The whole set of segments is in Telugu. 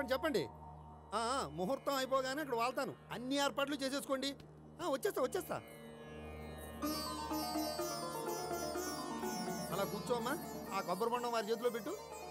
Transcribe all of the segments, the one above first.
చెప్పండి చెప్పండి ఆ, ఆ, ముహూర్తం అయిపోగానే అక్కడ వాళ్తాను అన్ని ఏర్పాట్లు చేసేసుకోండి ఆ, వచ్చేస్తా వచ్చేస్తా అలా కూర్చోమ్మా ఆ కొబ్బరి బొండం వారి చేతిలో పెట్టు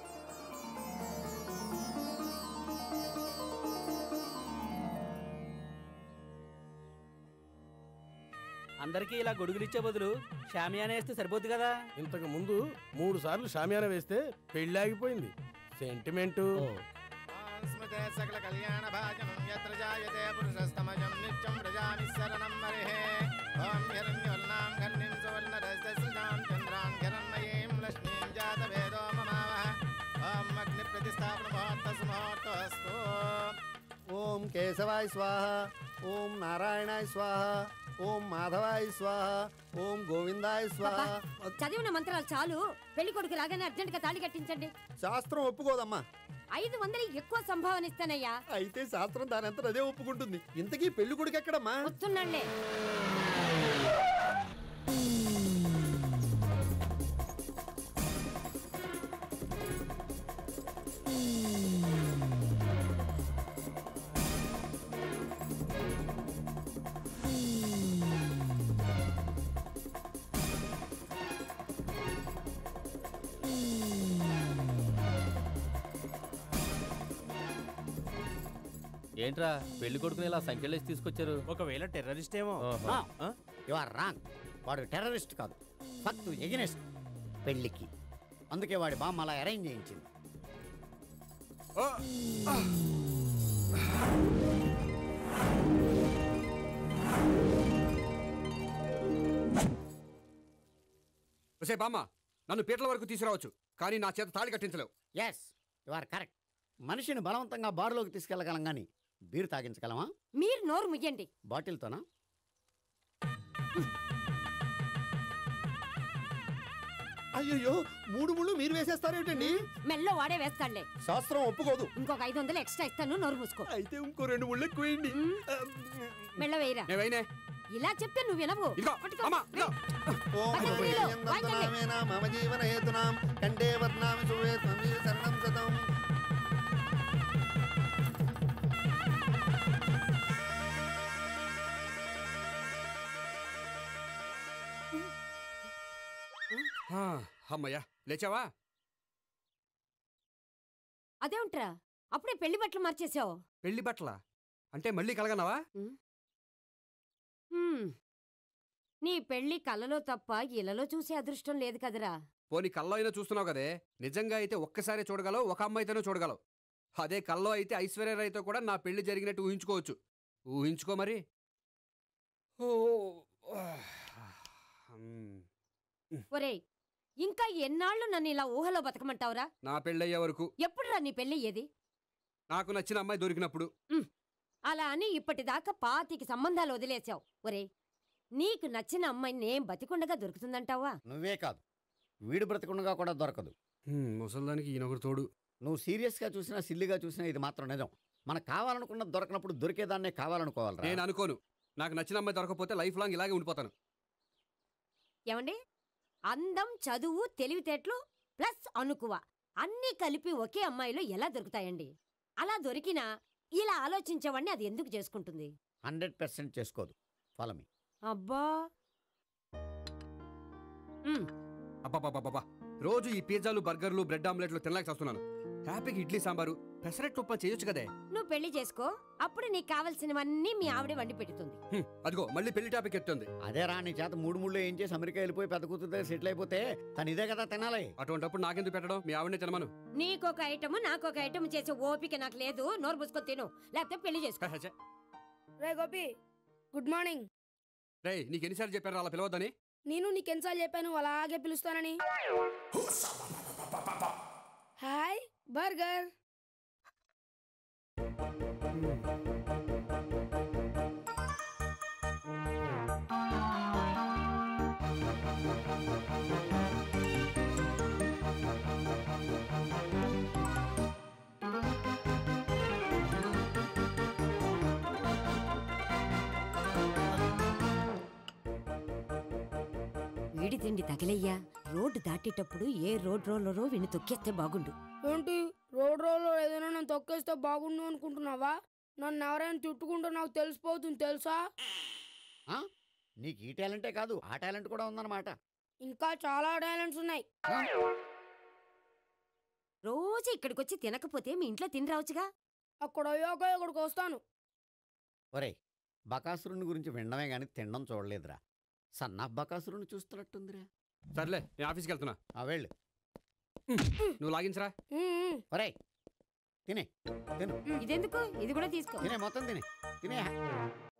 అందరికీ ఇలా గొడుగులు ఇచ్చే బదులు షామియానా వేస్తే సరిపోద్ది కదా ఇంతకు ముందు మూడు సార్లు షామియానా వేస్తే పెళ్లి ఆగిపోయింది సెంటిమెంటు స్మృతే సకల కళ్యాణ భాజనం యత్ర జాయతే పురుషస్తమజం నిత్యం ప్రజామి శరణం మరిహే ఓం హిరణ్యవర్ణాం ఘర్ణిం సువర్ణరజస్సుజాం చంద్రాం హిరణ్మయీం లక్ష్మీం జాతవేదో మమావహ ఓం అగ్ని ప్రతిష్టాపన ముహూర్తస్ ముహూర్తస్తు ఓం కేశవాయ స్వాహ ఓం నారాయణాయ స్వాహ ఓం మాధవాయ స్వాహ ఓం గోవిందాయ స్వాహ చదివిన మంత్రాలు చాలు పెళ్లి కొడుకు రాగానే అర్జెంట్ గా తాళి కట్టించండి శాస్త్రం ఒప్పుకోదమ్మా ఐదు వందలు ఎక్కువ సంభావన ఇస్తానయ్యా అయితే శాస్త్రం దానంతా అదే ఒప్పుకుంటుంది ఇంతకీ పెళ్లి కొడుకు ఎక్కడమ్మా వస్తున్నాళ్లే ఏంట్రా పెళ్లి కొడుకుని ఇలా సంఖ్యలేసి తీసుకొచ్చారు ఒకవేళ టెర్రరిస్ట్ ఏమో ఓహో. ఆ? యు ఆర్ రాంగ్ వాడు టెర్రరిస్ట్ కాదు ఫక్తు ఎగనెస్ట్ పెళ్ళికి అందుకే వాడి బామ్మ అలా అరేంజ్ చేయించింది ఒసే బామ్మ నన్ను పీటల వరకు తీసుకురావచ్చు కానీ నా చేత తాళి కట్టించలేవు ఎస్ యు ఆర్ కరెక్ట్ మనిషిని బలవంతంగా బారులోకి తీసుకెళ్ళగలం కానీ బీరు తాగించగలమా మీరు నోరు ముయ్యండి బాటిల్తోనా అయ్యో మూడు ముళ్ళు మీరు వేసేస్తారేమిటండి మెల్లో వాడే వేస్తాడులే శాస్త్రం ఒప్పుకోదు ఇంకొక ఐదు వందలు ఎక్స్ట్రా ఇస్తాను నోరు మూసుకో అయితే ఇంకో రెండు ముళ్ళు ఎక్కువేయండి మెల్ల వేయరా నేవైనే ఇలా చెప్తే నువ్వు వినవు ఇదిగో పట్టుకో. అమ్మా ఇదిగో ఓం పతంజలిలో, భగవద్గీతంతనామేన మమ జీవన హేతునాం కంటే వర్ణామి శుభే త్వమీ శరణం సతం ఆ, అమ్మయ్యా లేచావా అదేంట్రా అప్పుడే పెళ్లి బట్టలు మార్చేసావు పెళ్లి బట్టల అంటే మళ్ళీ కలగన్నావా హ్మ్. నీ పెళ్లి కలలో తప్ప ఇలలో చూసే అదృష్టం లేదు కదరా పోనీ కల్లో అయినా చూస్తున్నావు కదే నిజంగా అయితే ఒక్కసారి చూడగలవు ఒక అమ్మాయితోనే చూడగలవు అదే కల్లో అయితే ఐశ్వర్యరాయ్తో కూడా నా పెళ్లి జరిగినట్టు ఊహించుకోవచ్చు ఊహించుకో మరి ఓ మ్, ఒరేయ్ ఇంకా ఎన్నాళ్ళు నన్ను ఇలా ఊహలో బతకమంటావురా నా పెళ్ళయ్యే వరకు ఎప్పుడురా నీ పెళ్లి ఏది నాకు నచ్చిన అమ్మాయి దొరికినప్పుడు అలా అని ఇప్పటిదాకా పాతికి సంబంధాలు వదిలేసావు ఒరేయ్ నీకు నచ్చిన అమ్మాయి నేను బతికుండగా దొరుకుతుందంటావా నువ్వే కాదు వీడు బ్రతకుండగా కూడా దొరకదు హ్మ్, ముసల్దానికి ఈయనొకరు తోడు నువ్వు సీరియస్గా చూసినా సిల్లిగా చూసినా ఇది మాత్రం నిజం మనకు కావాలనుకున్నది దొరకనప్పుడు దొరికేదాన్నే కావాలనుకోవాలి నేను అనుకోను నాకు నచ్చిన అమ్మాయి దొరకపోతే లైఫ్ లాంగ్ ఇలాగే ఉండిపోతాను ఏమండి అందం చదువు తెలివితేటలు ప్లస్ అనుకువ అన్నీ కలిపి ఒకే అమ్మాయిలో ఎలా దొరుకుతాయండి అలా దొరికినా ఇలా ఆలోచించేవాడిని అది ఎందుకు చేసుకుంటుంది హండ్రెడ్ పర్సెంట్ చేసుకోదు ఫాలో మీ అబ్బా అబ్బాబాబాబా రోజు ఈ పిజ్జాలు బర్గర్లు బ్రెడ్ ఆమ్లెట్లు తినలేక వస్తున్నాను హ్యాపీగా ఇడ్లీ సాంబారు పెసరెట్ ఉప్మా చేయొచ్చు కదే నువ్వు పెళ్లి చేసుకో అప్పుడు నీకు కావలసినవన్నీ మీ ఆవిడే వండి పెడుతుంది హ్మ్, అదిగో మళ్ళీ పెళ్లి టాపిక్ ఎత్తుంది అదే రా నీ చేత మూడు మూడు ఏం చేసి అమెరికా వెళ్ళిపోయి పెద్ద కూతురు దగ్గర సెటిల్ అయిపోతే తను ఇదే కదా తినాలి అటువంటప్పుడు నాకెందుకు పెట్టడం మీ ఆవిడనే తినమను నీకొక ఐటమ్ నాకొక ఐటమ్ చేసే ఓపిక నాకు లేదు నోరు మూసుకొని తిను లేకపోతే పెళ్లి చేసుకో రే గోపి గుడ్ మార్నింగ్ రేయ్ నీకు ఎన్నిసార్లు చెప్పారు అలా పిలవద్దని నేను నీకెన్నిసార్లు చెప్పాను అలాగే పిలుస్తానని హాయ్ బర్గర్ వీడి తిండి తగిలయ్యా రోడ్డు దాటేటప్పుడు ఏ రోడ్ రోలరో విని తొక్కేస్తే బాగుండు ఏంటి రోడ్ రోడ్లో ఏదైనా నన్ను తొక్కేస్తే బాగుండు అనుకుంటున్నావా నన్ను ఎవరైనా తిట్టుకుంటే నాకు తెలిసిపోతుంది తెలుసా ఆ? నీకు ఈ టాలెంటే కాదు ఆ టాలెంట్ కూడా ఉందన్నమాట ఇంకా చాలా టాలెంట్స్ ఉన్నాయి రోజు ఇక్కడికొచ్చి తినకపోతే మీ ఇంట్లో తిని రావచ్చుగా అక్కడ అయ్యాక ఇక్కడికి వస్తాను ఒరేయ్ బకాసురుని గురించి వినడమే కానీ తినడం చూడలేదురా సన్నా బకాసురుని చూస్తున్నట్టుందిరా సర్లే నేను ఆఫీస్కి వెళ్తున్నా ఆ వెళ్ళు నువ్వు లాగించరా ఉమ్, ఉమ్. ఒరేయ్ తినే తిను ఇదెందుకు ఇది కూడా తీసుకో తినే మొత్తం తినే తినే